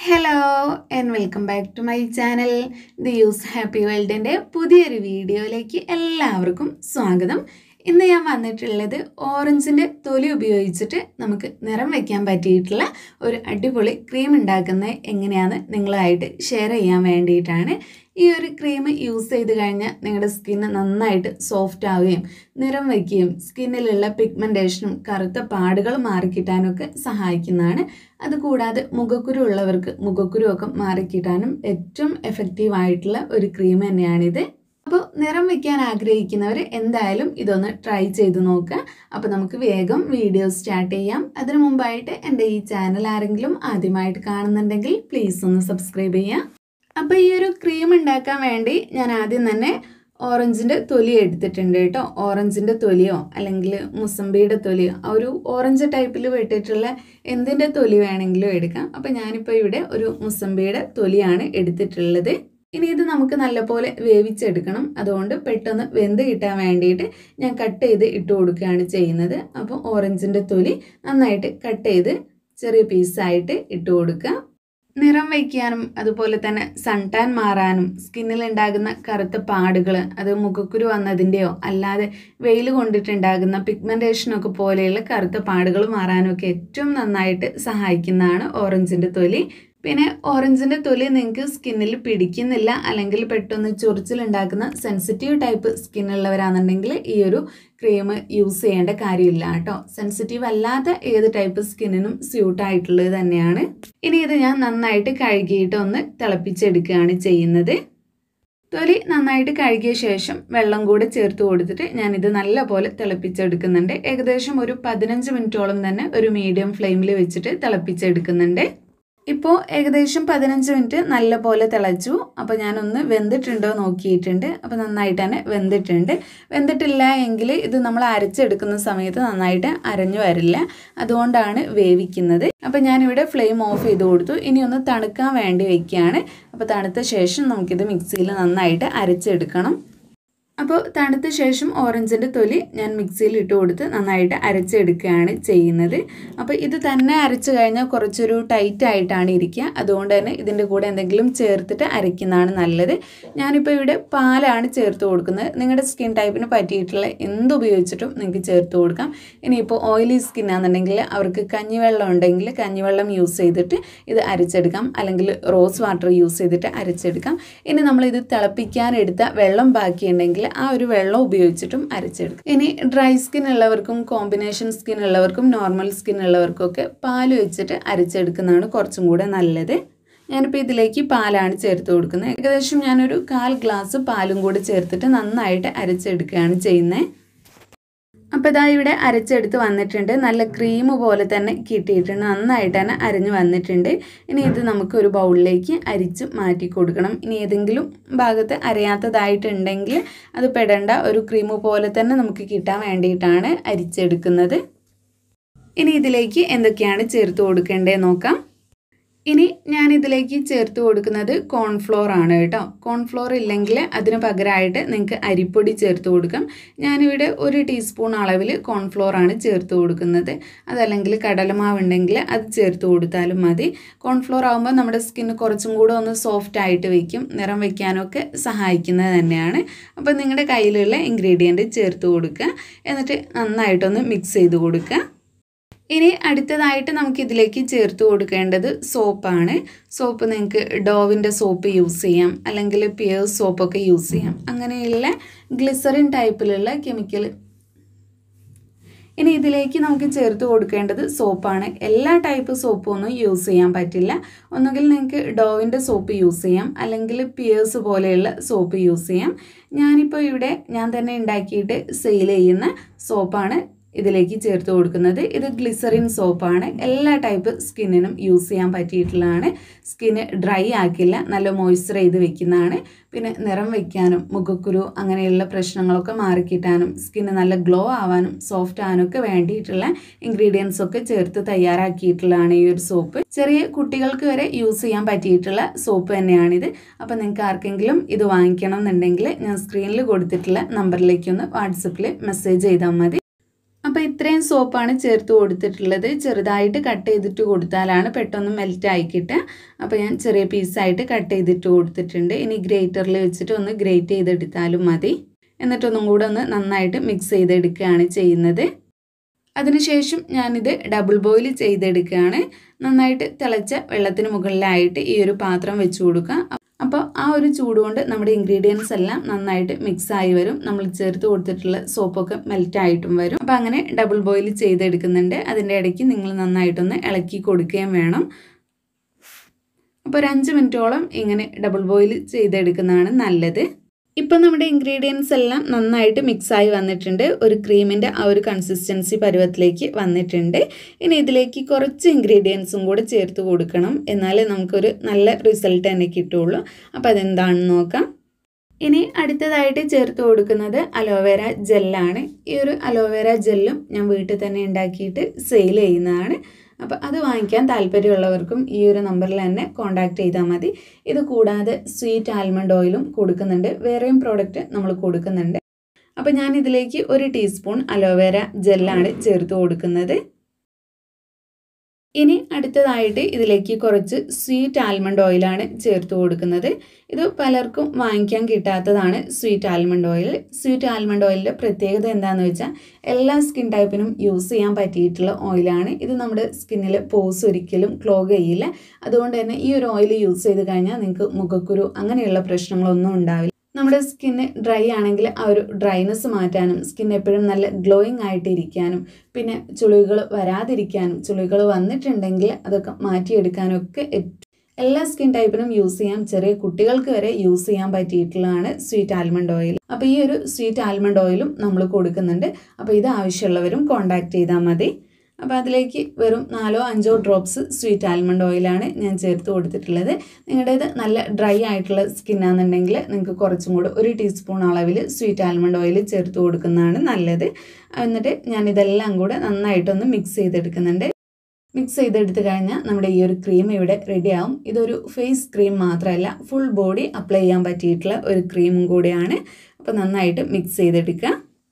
hello and welcome back to my channel the use happy വേൾഡിൻ്റെ പുതിയൊരു വീഡിയോയിലേക്ക് എല്ലാവർക്കും സ്വാഗതം ഇന്ന് ഞാൻ വന്നിട്ടുള്ളത് ഓറഞ്ചിൻ്റെ തൊലി ഉപയോഗിച്ചിട്ട് നമുക്ക് നിറം വയ്ക്കാൻ പറ്റിയിട്ടുള്ള ഒരു അടിപൊളി ക്രീം ഉണ്ടാക്കുന്നത് എങ്ങനെയാണെന്ന് നിങ്ങളുമായിട്ട് ഷെയർ ചെയ്യാൻ വേണ്ടിയിട്ടാണ് ഈ ഒരു ക്രീം യൂസ് ചെയ്ത് കഴിഞ്ഞാൽ നിങ്ങളുടെ സ്കിന്ന് നന്നായിട്ട് സോഫ്റ്റ് ആവുകയും നിറം വയ്ക്കുകയും സ്കിന്നിലുള്ള പിഗ്മെൻറ്റേഷനും കറുത്ത പാടുകൾ മാറിക്കിട്ടാനൊക്കെ സഹായിക്കുന്നതാണ് അതുകൂടാതെ മുഖക്കുരു ഉള്ളവർക്ക് മുഖക്കുരു ഒക്കെ മാറിക്കിട്ടാനും ഏറ്റവും എഫക്റ്റീവ് ആയിട്ടുള്ള ഒരു ക്രീം തന്നെയാണിത് അപ്പോൾ നിറം വയ്ക്കാൻ ആഗ്രഹിക്കുന്നവർ എന്തായാലും ഇതൊന്ന് ട്രൈ ചെയ്ത് നോക്കുക അപ്പോൾ നമുക്ക് വേഗം വീഡിയോ സ്റ്റാർട്ട് ചെയ്യാം അതിനു മുമ്പായിട്ട് എൻ്റെ ഈ ചാനൽ ആരെങ്കിലും ആദ്യമായിട്ട് കാണുന്നുണ്ടെങ്കിൽ പ്ലീസ് ഒന്ന് സബ്സ്ക്രൈബ് ചെയ്യുക അപ്പോൾ ഈ ഒരു ക്രീം ഉണ്ടാക്കാൻ വേണ്ടി ഞാൻ ആദ്യം തന്നെ ഓറഞ്ചിൻ്റെ തൊലി എടുത്തിട്ടുണ്ട് കേട്ടോ ഓറഞ്ചിൻ്റെ തൊലിയോ അല്ലെങ്കിൽ മുസമ്പിയുടെ തൊലിയോ ആ ഒരു ഓറഞ്ച് ടൈപ്പിൽ വെട്ടിയിട്ടുള്ള എന്തിൻ്റെ തൊലി വേണമെങ്കിലും എടുക്കാം അപ്പോൾ ഞാനിപ്പോൾ ഇവിടെ ഒരു മുസമ്പിയുടെ തൊലിയാണ് എടുത്തിട്ടുള്ളത് ഇനി ഇത് നമുക്ക് നല്ലപോലെ വേവിച്ചെടുക്കണം അതുകൊണ്ട് പെട്ടെന്ന് വെന്ത് കിട്ടാൻ വേണ്ടിയിട്ട് ഞാൻ കട്ട് ചെയ്ത് ഇട്ട് കൊടുക്കുകയാണ് ചെയ്യുന്നത് അപ്പോൾ ഓറഞ്ചിൻ്റെ തൊലി നന്നായിട്ട് കട്ട് ചെയ്ത് ചെറിയ പീസായിട്ട് ഇട്ട് കൊടുക്കുക നിറം വയ്ക്കാനും അതുപോലെ തന്നെ സൺ ടാൻ മാറാനും സ്കിന്നിൽ ഉണ്ടാകുന്ന കറുത്ത പാടുകൾ അത് മുഖക്കുരു വന്നതിൻ്റെയോ അല്ലാതെ വെയിൽ കൊണ്ടിട്ടുണ്ടാകുന്ന പിഗ്മെൻറ്റേഷനൊക്കെ പോലെയുള്ള കറുത്ത പാടുകൾ മാറാനും ഒക്കെ ഏറ്റവും നന്നായിട്ട് സഹായിക്കുന്നതാണ് ഓറഞ്ചിൻ്റെ തൊലി പിന്നെ ഓറഞ്ചിൻ്റെ തൊലി നിങ്ങൾക്ക് സ്കിന്നിൽ പിടിക്കുന്നില്ല അല്ലെങ്കിൽ പെട്ടെന്ന് ചൊറിച്ചിലുണ്ടാക്കുന്ന സെൻസിറ്റീവ് ടൈപ്പ് സ്കിന്നുള്ളവരാണെന്നുണ്ടെങ്കിൽ ഈ ഒരു ക്രീം യൂസ് ചെയ്യേണ്ട കാര്യമില്ല കേട്ടോ സെൻസിറ്റീവ് അല്ലാത്ത ഏത് ടൈപ്പ് സ്കിന്നിനും സ്യൂട്ട് ആയിട്ടുള്ളത് തന്നെയാണ് ഇനി ഇത് ഞാൻ നന്നായിട്ട് കഴുകിയിട്ട് ഒന്ന് തിളപ്പിച്ചെടുക്കുകയാണ് ചെയ്യുന്നത് തൊലി നന്നായിട്ട് കഴുകിയ ശേഷം വെള്ളം കൂടെ ചേർത്ത് കൊടുത്തിട്ട് ഞാനിത് നല്ലപോലെ തിളപ്പിച്ചെടുക്കുന്നുണ്ട് ഏകദേശം ഒരു പതിനഞ്ച് മിനിറ്റോളം തന്നെ ഒരു മീഡിയം ഫ്ലെയിമിൽ വെച്ചിട്ട് തിളപ്പിച്ചെടുക്കുന്നുണ്ട് ഇപ്പോൾ ഏകദേശം പതിനഞ്ച് മിനിറ്റ് നല്ലപോലെ തിളച്ചു അപ്പോൾ ഞാനൊന്ന് വെന്തിട്ടുണ്ടോ നോക്കിയിട്ടുണ്ട് അപ്പോൾ നന്നായിട്ട് തന്നെ വെന്തിട്ടുണ്ട് വെന്തിട്ടില്ല എങ്കിൽ ഇത് നമ്മൾ അരച്ചെടുക്കുന്ന സമയത്ത് നന്നായിട്ട് അരഞ്ഞു വരില്ല അതുകൊണ്ടാണ് വേവിക്കുന്നത് അപ്പോൾ ഞാനിവിടെ ഫ്ലെയിം ഓഫ് ചെയ്ത് കൊടുത്തു ഇനി ഒന്ന് തണുക്കാൻ വേണ്ടി വെക്കുകയാണ് അപ്പോൾ തണുത്ത ശേഷം നമുക്കിത് മിക്സിയിൽ നന്നായിട്ട് അരച്ചെടുക്കണം അപ്പോൾ തണുത്ത ശേഷം ഓറഞ്ചിൻ്റെ തൊലി ഞാൻ മിക്സിയിൽ ഇട്ട് കൊടുത്ത് നന്നായിട്ട് അരച്ചെടുക്കുകയാണ് ചെയ്യുന്നത് അപ്പോൾ ഇത് തന്നെ അരച്ച് കഴിഞ്ഞാൽ കുറച്ചൊരു ടൈറ്റ് ആയിട്ടാണ് ഇരിക്കുക അതുകൊണ്ട് തന്നെ ഇതിൻ്റെ കൂടെ എന്തെങ്കിലും ചേർത്തിട്ട് അരയ്ക്കുന്നതാണ് നല്ലത് ഞാനിപ്പോൾ ഇവിടെ പാലാണ് ചേർത്ത് കൊടുക്കുന്നത് നിങ്ങളുടെ സ്കിൻ ടൈപ്പിന് പറ്റിയിട്ടുള്ള എന്ത് ഉപയോഗിച്ചിട്ടും നിങ്ങൾക്ക് ചേർത്ത് കൊടുക്കാം ഇനിയിപ്പോൾ ഓയിലി സ്കിൻ ആണെന്നുണ്ടെങ്കിൽ അവർക്ക് കഞ്ഞിവെള്ളം ഉണ്ടെങ്കിൽ കഞ്ഞിവെള്ളം യൂസ് ചെയ്തിട്ട് ഇത് അരച്ചെടുക്കാം അല്ലെങ്കിൽ റോസ് വാട്ടർ യൂസ് ചെയ്തിട്ട് അരച്ചെടുക്കാം ഇനി നമ്മളിത് തിളപ്പിക്കാൻ എടുത്ത വെള്ളം ബാക്കിയുണ്ടെങ്കിൽ ആ ഒരു വെള്ളം ഉപയോഗിച്ചിട്ടും അരച്ചെടുക്കും ഇനി ഡ്രൈ സ്കിൻ ഉള്ളവർക്കും കോമ്പിനേഷൻ സ്കിൻ ഉള്ളവർക്കും നോർമൽ സ്കിൻ ഉള്ളവർക്കും ഒക്കെ പാൽ വെച്ചിട്ട് അരച്ചെടുക്കുന്നതാണ് കുറച്ചും കൂടെ നല്ലത് ഞാനിപ്പോൾ ഇതിലേക്ക് പാലാണ് ചേർത്ത് കൊടുക്കുന്നത് ഏകദേശം ഞാനൊരു കാൽ ഗ്ലാസ് പാലും കൂടി ചേർത്തിട്ട് നന്നായിട്ട് അരച്ചെടുക്കുകയാണ് ചെയ്യുന്നത് അപ്പോൾ ഇതാ ഇവിടെ അരച്ചെടുത്ത് വന്നിട്ടുണ്ട് നല്ല ക്രീം പോലെ തന്നെ കിട്ടിയിട്ടുണ്ട് നന്നായിട്ട് തന്നെ അരഞ്ഞ് വന്നിട്ടുണ്ട് ഇനി ഇത് നമുക്ക് ഒരു ബൗളിലേക്ക് അരിച്ച് മാറ്റി കൊടുക്കണം ഇനി ഏതെങ്കിലും ഭാഗത്ത് അരയാത്തതായിട്ടുണ്ടെങ്കിൽ അത് പെടേണ്ട ഒരു ക്രീം പോലെ തന്നെ നമുക്ക് കിട്ടാൻ വേണ്ടിയിട്ടാണ് അരിച്ചെടുക്കുന്നത് ഇനി ഇതിലേക്ക് എന്തൊക്കെയാണ് ചേർത്ത് കൊടുക്കേണ്ടത് നോക്കാം ഇനി ഞാൻ ഇതിലേക്ക് ചേർത്ത് കൊടുക്കുന്നത് കോൺഫ്ലോർ ആണ് കേട്ടോ കോൺഫ്ലോർ ഇല്ലെങ്കിൽ അതിന് പകരമായിട്ട് നിങ്ങൾക്ക് അരിപ്പൊടി ചേർത്ത് കൊടുക്കാം ഞാനിവിടെ ഒരു ടീസ്പൂൺ അളവിൽ കോൺഫ്ലോർ ആണ് ചേർത്ത് കൊടുക്കുന്നത് അതല്ലെങ്കിൽ കടലമാവ് ഉണ്ടെങ്കിൽ അത് ചേർത്ത് കൊടുത്താലും മതി കോൺഫ്ലോർ ആകുമ്പോൾ നമ്മുടെ സ്കിന്ന് കുറച്ചും കൂടെ ഒന്ന് സോഫ്റ്റ് ആയിട്ട് വയ്ക്കും നിറം വയ്ക്കാനൊക്കെ സഹായിക്കുന്നത് തന്നെയാണ് അപ്പോൾ നിങ്ങളുടെ കയ്യിലുള്ള ഇൻഗ്രീഡിയൻറ്റ് ചേർത്ത് കൊടുക്കുക എന്നിട്ട് നന്നായിട്ടൊന്ന് മിക്സ് ചെയ്ത് കൊടുക്കുക ഇനി അടുത്തതായിട്ട് നമുക്ക് ഇതിലേക്ക് ചേർത്ത് കൊടുക്കേണ്ടത് സോപ്പാണ് സോപ്പ് നിങ്ങൾക്ക് ഡോവിൻ്റെ സോപ്പ് യൂസ് ചെയ്യാം അല്ലെങ്കിൽ പിയേഴ്സ് സോപ്പൊക്കെ യൂസ് ചെയ്യാം അങ്ങനെയുള്ള ഗ്ലിസറിൻ ടൈപ്പിലുള്ള കെമിക്കൽ ഇനി ഇതിലേക്ക് നമുക്ക് ചേർത്ത് കൊടുക്കേണ്ടത് സോപ്പാണ് എല്ലാ ടൈപ്പ് സോപ്പും ഒന്നും യൂസ് ചെയ്യാൻ പറ്റില്ല ഒന്നുകിൽ നിങ്ങൾക്ക് ഡോവിൻ്റെ സോപ്പ് യൂസ് ചെയ്യാം അല്ലെങ്കിൽ പിയേഴ്സ് പോലെയുള്ള സോപ്പ് യൂസ് ചെയ്യാം ഞാനിപ്പോൾ ഇവിടെ ഞാൻ തന്നെ ഉണ്ടാക്കിയിട്ട് സെയിൽ ചെയ്യുന്ന സോപ്പാണ് ഇതിലേക്ക് ചേർത്ത് കൊടുക്കുന്നത് ഇത് ഗ്ലിസറിൻ സോപ്പാണ് എല്ലാ ടൈപ്പ് സ്കിന്നിനും യൂസ് ചെയ്യാൻ പറ്റിയിട്ടുള്ളതാണ് സ്കിന്ന് ഡ്രൈ ആക്കില്ല നല്ല മോയ്സ്ചർ ചെയ്ത് വെക്കുന്നതാണ് പിന്നെ നിറം വയ്ക്കാനും മുഖക്കുരു അങ്ങനെയുള്ള പ്രശ്നങ്ങളൊക്കെ മാറിക്കിട്ടാനും സ്കിന്ന് നല്ല ഗ്ലോ ആവാനും സോഫ്റ്റ് ആവാനൊക്കെ വേണ്ടിയിട്ടുള്ള ഇൻഗ്രീഡിയൻസ് ഒക്കെ ചേർത്ത് തയ്യാറാക്കിയിട്ടുള്ളതാണ് ഈ ഒരു സോപ്പ് ചെറിയ കുട്ടികൾക്ക് വരെ യൂസ് ചെയ്യാൻ പറ്റിയിട്ടുള്ള സോപ്പ് തന്നെയാണിത് അപ്പോൾ നിങ്ങൾക്ക് ആർക്കെങ്കിലും ഇത് വാങ്ങിക്കണം എന്നുണ്ടെങ്കിൽ ഞാൻ സ്ക്രീനിൽ കൊടുത്തിട്ടുള്ള നമ്പറിലേക്ക് ഒന്ന് വാട്സപ്പിൽ മെസ്സേജ് ചെയ്താൽ മതി അപ്പോൾ അപ്പോൾ ഇത്രയും സോപ്പാണ് ചേർത്ത് കൊടുത്തിട്ടുള്ളത് ചെറുതായിട്ട് കട്ട് ചെയ്തിട്ട് കൊടുത്താലാണ് പെട്ടെന്ന് മെൽറ്റ് ആയി കിട്ടുക അപ്പോൾ ഞാൻ ചെറിയ പീസായിട്ട് കട്ട് ചെയ്തിട്ട് കൊടുത്തിട്ടുണ്ട് ഇനി ഗ്രേറ്ററിൽ വെച്ചിട്ട് ഒന്ന് ഗ്രേറ്റ് ചെയ്തെടുത്താലും മതി എന്നിട്ടൊന്നും കൂടെ ഒന്ന് നന്നായിട്ട് മിക്സ് ചെയ്തെടുക്കുകയാണ് ചെയ്യുന്നത് അതിനുശേഷം ഞാനിത് ഡബിൾ ബോയിൽ ചെയ്തെടുക്കുകയാണ് നന്നായിട്ട് തിളച്ച വെള്ളത്തിന് മുകളിലായിട്ട് ഈ ഒരു പാത്രം വെച്ച് കൊടുക്കുക അപ്പോൾ ആ ഒരു ചൂട് കൊണ്ട് നമ്മുടെ ഇൻഗ്രീഡിയൻസ് എല്ലാം നന്നായിട്ട് മിക്സ് ആയി വരും നമ്മൾ ചേർത്ത് കൊടുത്തിട്ടുള്ള സോപ്പൊക്കെ മെൽറ്റ് ആയിട്ടും വരും അപ്പോൾ അങ്ങനെ ഡബിൾ ബോയിൽ ചെയ്തെടുക്കുന്നുണ്ട് അതിൻ്റെ ഇടയ്ക്ക് നിങ്ങൾ നന്നായിട്ടൊന്ന് ഇളക്കി കൊടുക്കുകയും വേണം അപ്പോൾ ഒരു അഞ്ച് മിനിറ്റോളം ഇങ്ങനെ ഡബിൾ ബോയിൽ ചെയ്തെടുക്കുന്നതാണ് നല്ലത് ഇപ്പം നമ്മുടെ ഇൻഗ്രീഡിയൻസ് എല്ലാം നന്നായിട്ട് മിക്സായി വന്നിട്ടുണ്ട് ഒരു ക്രീമിൻ്റെ ആ ഒരു കൺസിസ്റ്റൻസി പരുവത്തിലേക്ക് വന്നിട്ടുണ്ട് ഇനി ഇതിലേക്ക് കുറച്ച് ഇൻഗ്രീഡിയൻസും കൂടെ ചേർത്ത് കൊടുക്കണം എന്നാലേ നമുക്കൊരു നല്ല റിസൾട്ട് തന്നെ കിട്ടുള്ളൂ അപ്പോൾ അതെന്താണെന്ന് നോക്കാം ഇനി അടുത്തതായിട്ട് ചേർത്ത് കൊടുക്കുന്നത് അലോവേര ജെല്ലാണ് ഈ ഒരു അലോവേര ജെല്ലും ഞാൻ വീട്ടിൽ തന്നെ ഉണ്ടാക്കിയിട്ട് സെയിൽ ചെയ്യുന്നതാണ് അപ്പോൾ അത് വാങ്ങിക്കാൻ താല്പര്യമുള്ളവർക്കും ഈ ഒരു നമ്പറിൽ തന്നെ കോൺടാക്ട് ചെയ്താൽ മതി ഇത് കൂടാതെ സ്വീറ്റ് ആൽമണ്ട് ഓയിലും കൊടുക്കുന്നുണ്ട് വേറെയും പ്രോഡക്റ്റ് നമ്മൾ കൊടുക്കുന്നുണ്ട് അപ്പോൾ ഞാൻ ഇതിലേക്ക് ഒരു ടീസ്പൂൺ അലോവേര ജെല്ലാണ് ചേർത്ത് കൊടുക്കുന്നത് ഇനി അടുത്തതായിട്ട് ഇതിലേക്ക് കുറച്ച് സ്വീറ്റ് ആൽമണ്ട് ഓയിലാണ് ചേർത്ത് കൊടുക്കുന്നത് ഇത് പലർക്കും വാങ്ങിക്കാൻ കിട്ടാത്തതാണ് sweet almond oil sweet almond ഓയിലിൻ്റെ പ്രത്യേകത എന്താണെന്ന് വെച്ചാൽ എല്ലാ സ്കിൻ ടൈപ്പിനും യൂസ് ചെയ്യാൻ പറ്റിയിട്ടുള്ള ഓയിലാണ് ഇത് നമ്മുടെ സ്കിന്നിൽ പോസ് ഒരിക്കലും ക്ലോഗ് ചെയ്യില്ല അതുകൊണ്ട് തന്നെ ഈ ഒരു ഓയിൽ യൂസ് ചെയ്ത് കഴിഞ്ഞാൽ നിങ്ങൾക്ക് മുഖക്കുരു അങ്ങനെയുള്ള പ്രശ്നങ്ങളൊന്നും ഉണ്ടാവില്ല നമ്മുടെ സ്കിന്ന് ഡ്രൈ ആണെങ്കിൽ ആ ഒരു ഡ്രൈനെസ് മാറ്റാനും സ്കിൻ എപ്പോഴും നല്ല ഗ്ലോയിങ് ആയിട്ട് ഇരിക്കാനും പിന്നെ ചുളിവുകൾ വരാതിരിക്കാനും ചുളിവുകൾ വന്നിട്ടുണ്ടെങ്കിൽ അതൊക്കെ മാറ്റിയെടുക്കാനും ഒക്കെ എല്ലാ സ്കിൻ ടൈപ്പിനും യൂസ് ചെയ്യാം ചെറിയ കുട്ടികൾക്ക് വരെ യൂസ് ചെയ്യാൻ പറ്റിയിട്ടുള്ളതാണ് സ്വീറ്റ് ആൽമണ്ട് ഓയിൽ അപ്പോൾ ഈ ഒരു സ്വീറ്റ് ആൽമണ്ട് ഓയിലും നമ്മൾ കൊടുക്കുന്നുണ്ട് അപ്പോൾ ഇത് ആവശ്യമുള്ളവരും കോൺടാക്ട് ചെയ്താൽ മതി അപ്പോൾ അതിലേക്ക് വെറും നാലോ അഞ്ചോ ഡ്രോപ്സ് സ്വീറ്റ് ആൽമണ്ട് ഓയിലാണ് ഞാൻ ചേർത്ത് കൊടുത്തിട്ടുള്ളത് നിങ്ങളുടേത് നല്ല ഡ്രൈ ആയിട്ടുള്ള സ്കിന്നാണെന്നുണ്ടെങ്കിൽ നിങ്ങൾക്ക് കുറച്ചും കൂടെ ഒരു ടീസ്പൂൺ അളവിൽ സ്വീറ്റ് ആൽമണ്ട് ഓയിൽ ചേർത്ത് കൊടുക്കുന്നതാണ് നല്ലത് എന്നിട്ട് ഞാൻ ഇതെല്ലാം കൂടെ നന്നായിട്ടൊന്ന് മിക്സ് ചെയ്തെടുക്കുന്നുണ്ട് മിക്സ് ചെയ്തെടുത്ത് കഴിഞ്ഞാൽ നമ്മുടെ ഈ ഒരു ക്രീം ഇവിടെ റെഡിയാവും ഇതൊരു ഫേസ് ക്രീം മാത്രമല്ല ഫുൾ ബോഡി അപ്ലൈ ചെയ്യാൻ പറ്റിയിട്ടുള്ള ഒരു ക്രീമും കൂടിയാണ് അപ്പോൾ നന്നായിട്ട് മിക്സ് ചെയ്തെടുക്കുക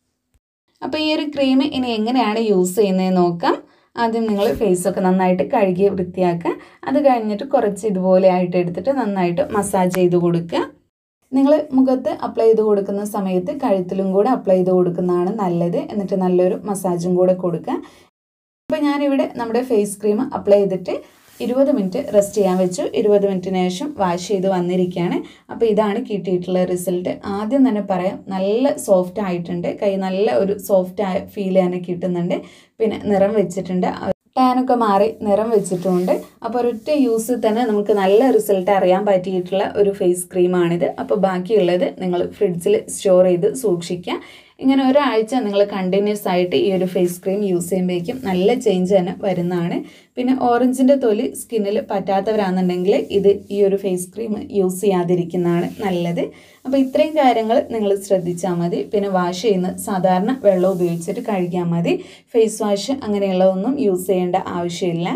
അപ്പോൾ ഈ ഒരു ക്രീം ഇനി എങ്ങനെയാണ് യൂസ് ചെയ്യുന്നത് നോക്കാം ആദ്യം നിങ്ങൾ ഫേസൊക്കെ നന്നായിട്ട് കഴുകി വൃത്തിയാക്കുക അത് കഴിഞ്ഞിട്ട് കുറച്ച് ഇതുപോലെ ആയിട്ട് എടുത്തിട്ട് നന്നായിട്ട് മസാജ് ചെയ്ത് കൊടുക്കുക നിങ്ങൾ മുഖത്ത് അപ്ലൈ ചെയ്ത് കൊടുക്കുന്ന സമയത്ത് കഴുത്തിലും കൂടെ അപ്ലൈ ചെയ്ത് കൊടുക്കുന്നതാണ് നല്ലത് എന്നിട്ട് നല്ലൊരു മസാജും കൂടെ കൊടുക്കുക അപ്പോൾ ഞാനിവിടെ നമ്മുടെ ഫേസ് ക്രീം അപ്ലൈ ചെയ്തിട്ട് ഇരുപത് മിനിറ്റ് റെസ്റ്റ് ചെയ്യാൻ വെച്ചു ഇരുപത് മിനിറ്റിന് ശേഷം വാഷ് ചെയ്ത് വന്നിരിക്കുകയാണ് അപ്പോൾ ഇതാണ് കിട്ടിയിട്ടുള്ള റിസൾട്ട് ആദ്യം തന്നെ പറയാം നല്ല സോഫ്റ്റ് ആയിട്ടുണ്ട് കൈ നല്ല ഒരു സോഫ്റ്റ് ആയ ഫീൽ തന്നെ കിട്ടുന്നുണ്ട് പിന്നെ നിറം വെച്ചിട്ടുണ്ട് ടാനൊക്കെ മാറി നിറം വെച്ചിട്ടുമുണ്ട് അപ്പോൾ ഒരൊറ്റ യൂസിൽ തന്നെ നമുക്ക് നല്ല റിസൾട്ട് അറിയാൻ പറ്റിയിട്ടുള്ള ഒരു ഫേസ് ക്രീമാണിത് അപ്പോൾ ബാക്കിയുള്ളത് നിങ്ങൾ ഫ്രിഡ്ജിൽ സ്റ്റോർ ചെയ്ത് സൂക്ഷിക്കുക ഇങ്ങനെ ഒരാഴ്ച നിങ്ങൾ കണ്ടിന്യൂസ് ആയിട്ട് ഈ ഒരു ഫേസ് ക്രീം യൂസ് ചെയ്യുമ്പോഴേക്കും നല്ല ചേഞ്ച് തന്നെ വരുന്നതാണ് പിന്നെ ഓറഞ്ചിൻ്റെ തൊലി സ്കിന്നിൽ പറ്റാത്തവരാണെന്നുണ്ടെങ്കിൽ ഇത് ഈ ഒരു ഫേസ് ക്രീം യൂസ് ചെയ്യാതിരിക്കുന്നതാണ് നല്ലത് അപ്പോൾ ഇത്രയും കാര്യങ്ങൾ നിങ്ങൾ ശ്രദ്ധിച്ചാൽ മതി പിന്നെ വാഷ് ചെയ്യുന്ന സാധാരണ വെള്ളം ഉപയോഗിച്ചിട്ട് കഴുകിയാൽ മതി ഫേസ് വാഷ് അങ്ങനെയുള്ളതൊന്നും യൂസ് ചെയ്യേണ്ട ആവശ്യമില്ല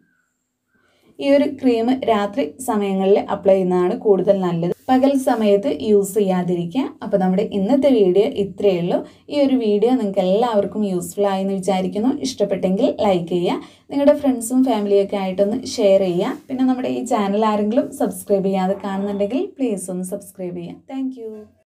ഈ ഒരു ക്രീം രാത്രി സമയങ്ങളിൽ അപ്ലൈ ചെയ്യുന്നതാണ് കൂടുതൽ നല്ലത് പകൽ സമയത്ത് യൂസ് ചെയ്യാതിരിക്കുക അപ്പോൾ നമ്മുടെ ഇന്നത്തെ വീഡിയോ ഇത്രയേ ഉള്ളൂ ഈ ഒരു വീഡിയോ നിങ്ങൾക്ക് എല്ലാവർക്കും യൂസ്ഫുൾ ആയെന്ന് വിചാരിക്കുന്നു ഇഷ്ടപ്പെട്ടെങ്കിൽ ലൈക്ക് ചെയ്യുക നിങ്ങളുടെ ഫ്രണ്ട്സും ഫാമിലിയൊക്കെ ആയിട്ടൊന്ന് ഷെയർ ചെയ്യുക പിന്നെ നമ്മുടെ ഈ ചാനൽ ആരെങ്കിലും സബ്സ്ക്രൈബ് ചെയ്യാതെ കാണുന്നുണ്ടെങ്കിൽ പ്ലീസ് ഒന്ന് സബ്സ്ക്രൈബ് ചെയ്യുക താങ്ക്